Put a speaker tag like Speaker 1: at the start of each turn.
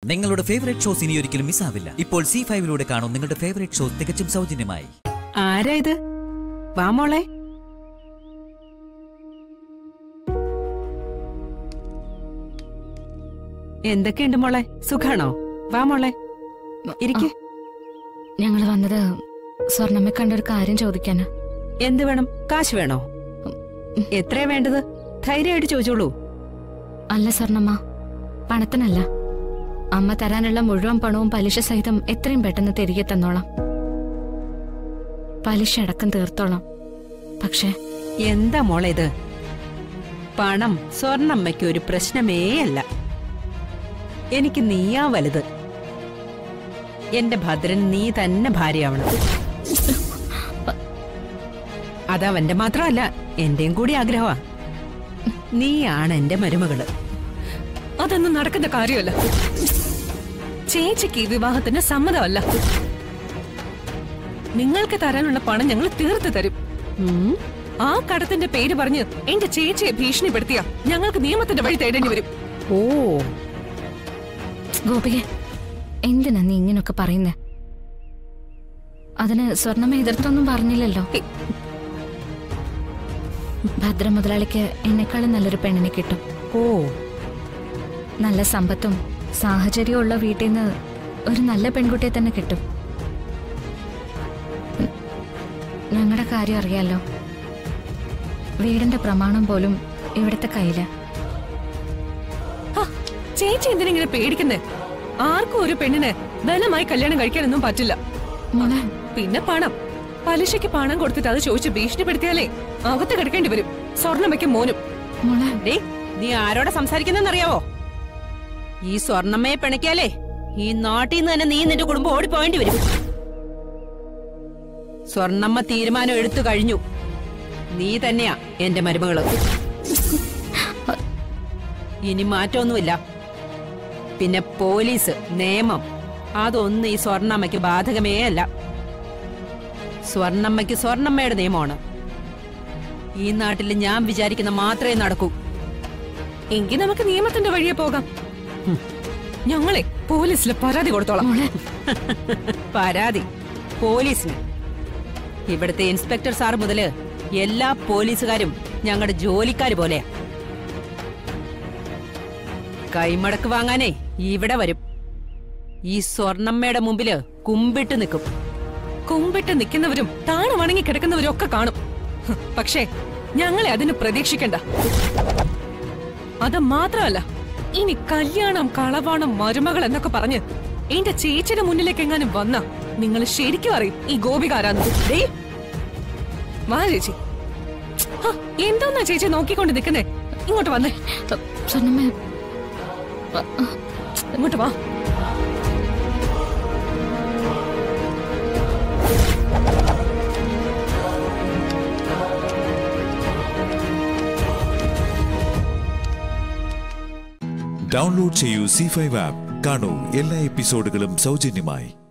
Speaker 1: നിങ്ങളുടെ favourite shows ഇനി ഒരിക്കലും മിസ്സാവില്ല ഇപ്പോൾ സി ഫൈവിലൂടെ കാണും നിങ്ങളുടെ ഫേവറേറ്റ് ഷോ തികച്ചും സൗജന്യമായി
Speaker 2: ആരാ ഇത് വാ മോളെ എന്തൊക്കെയുണ്ട് മോളെ സുഖാണോ വാ മോളെ ഇരിക്കെ
Speaker 3: ഞങ്ങൾ വന്നത് സ്വർണ്ണമ്മ കണ്ടൊരു കാര്യം ചോദിക്കാനാ
Speaker 2: എന്ത് വേണം കാശ് വേണോ എത്രയാ വേണ്ടത് ധൈര്യമായിട്ട് ചോദിച്ചോളൂ
Speaker 3: അല്ല സ്വർണ്ണമ്മ പണത്തിനല്ല അമ്മ തരാനുള്ള മുഴുവൻ പണവും പലിശ സഹിതം എത്രയും പെട്ടെന്ന് തിരികെ തന്നോളാം പലിശ അടക്കം തീർത്തോളാം പക്ഷേ
Speaker 2: എന്താ മോളെ ഇത് പണം സ്വർണ്ണമ്മയ്ക്ക് ഒരു പ്രശ്നമേ അല്ല എനിക്ക് നീയാ വലുത് എന്റെ ഭദ്രൻ നീ തന്നെ ഭാര്യയാവണം അതവന്റെ മാത്രമല്ല എന്റെയും കൂടി ആഗ്രഹമാ നീയാണ് എന്റെ മരുമകള്
Speaker 4: അതൊന്നും നടക്കുന്ന കാര്യമല്ല ചേച്ചിക്ക് ഈ വിവാഹത്തിന് സമ്മതമല്ല നിങ്ങൾക്ക് തരാനുള്ള പണം ഞങ്ങൾ തീർത്ത് തരും
Speaker 2: ഉം,
Speaker 4: ആ കടത്തിന്റെ പേര് പറഞ്ഞ് എന്റെ ചേച്ചിയെ ഭീഷണിപ്പെടുത്തിയ ഞങ്ങൾക്ക് നിയമത്തിന്റെ വഴി തേടേണ്ടി വരും
Speaker 2: ഓ
Speaker 3: ഗോപിക എന്തിനാ നീ ഇങ്ങനൊക്കെ പറയുന്നേ അതിന് സ്വർണ്ണമ്മ എതിർത്തൊന്നും പറഞ്ഞില്ലല്ലോ ഭദ്ര മുതലാളിക്ക് എന്നെക്കാളും നല്ലൊരു പെണ്ണിനെ കിട്ടും
Speaker 2: ഓ
Speaker 3: നല്ല സമ്പത്തും സാഹചര്യവും ഉള്ള വീട്ടിൽ നിന്ന് ഒരു നല്ല പെൺകുട്ടിയെ തന്നെ കിട്ടും ഞങ്ങളുടെ കാര്യം അറിയാലോ വീടിന്റെ പ്രമാണം പോലും ഇവിടുത്തെ കയ്യില
Speaker 4: ഹ, ചേച്ചി എന്തിനിങ്ങനെ പേടിക്കുന്നേ ആർക്കും ഒരു പെണ്ണിനെ ബലമായി കല്യാണം കഴിക്കാനൊന്നും പറ്റില്ല
Speaker 3: മോളെ
Speaker 4: പിന്നെ പണം പലിശയ്ക്ക് പണം കൊടുത്തിട്ട് അത് ചോദിച്ച് ഭീഷണിപ്പെടുത്തിയാലേ അകത്ത് കിടക്കേണ്ടി വരും സ്വർണ്ണമയ്ക്കും മോനും
Speaker 3: മോളെ
Speaker 2: ഡേ നീ ആരോടെ സംസാരിക്കുന്നെന്നറിയാവോ ഈ സ്വർണ്ണമ്മയെ പിണക്കിയാലേ ഈ നാട്ടിൽ നിന്ന് തന്നെ നീ നിന്റെ കുടുംബം ഓടിപ്പോവേണ്ടി വരും സ്വർണ്ണമ്മ തീരുമാനം എടുത്തു കഴിഞ്ഞു നീ തന്നെയാ എന്റെ മരുമകള് ഇനി മാറ്റമൊന്നുമില്ല പിന്നെ പോലീസ് നിയമം അതൊന്നും ഈ സ്വർണ്ണമ്മയ്ക്ക് ബാധകമേ അല്ല സ്വർണ്ണമ്മയ്ക്ക് സ്വർണ്ണമ്മയുടെ നിയമമാണ് ഈ നാട്ടിൽ ഞാൻ വിചാരിക്കുന്ന മാത്രമേ നടക്കൂ
Speaker 4: എങ്കിൽ നമുക്ക് നിയമത്തിന്റെ വഴിയെ പോകാം ഞങ്ങളെ പോലീസിൽ പരാതി കൊടുത്തോളാം
Speaker 2: പരാതി പോലീസിന് ഇവിടുത്തെ ഇൻസ്പെക്ടർ സാർ മുതല് എല്ലാ പോലീസുകാരും ഞങ്ങളുടെ ജോലിക്കാര് പോലെയാ കൈമടക്ക് വാങ്ങാനേ ഇവിടെ വരും ഈ സ്വർണ്ണമ്മയുടെ മുമ്പില് കുമ്പിട്ട് നിൽക്കും
Speaker 4: കുമ്പിട്ട് നിൽക്കുന്നവരും താണു വണങ്ങി കിടക്കുന്നവരും ഒക്കെ കാണും ഹ്, പക്ഷേ ഞങ്ങളെ അതിന് പ്രതീക്ഷിക്കണ്ട അത് മാത്രമല്ല ഇനി കല്യാണം കളവാണം മരുമകൾ എന്നൊക്കെ പറഞ്ഞ് എന്റെ ചേച്ചിയുടെ മുന്നിലേക്ക് എങ്ങാനും വന്ന നിങ്ങൾ ശരിക്കും അറിയും ഈ ഗോപികാരാന്ന് ദേ, വാ ചേച്ചി ഹ, എന്തോന്നാ ചേച്ചി നോക്കിക്കൊണ്ട് നിൽക്കുന്നേ ഇങ്ങോട്ട് വന്നേ
Speaker 3: സ്വർണ്ണമ്മ
Speaker 4: ഇങ്ങോട്ട് വാ
Speaker 5: ഡൗൺലോഡ് ചെയ്യൂ സി ഫൈവ് ആപ്പ് കാണൂ എല്ലാ എപ്പിസോഡുകളും സൗജന്യമായി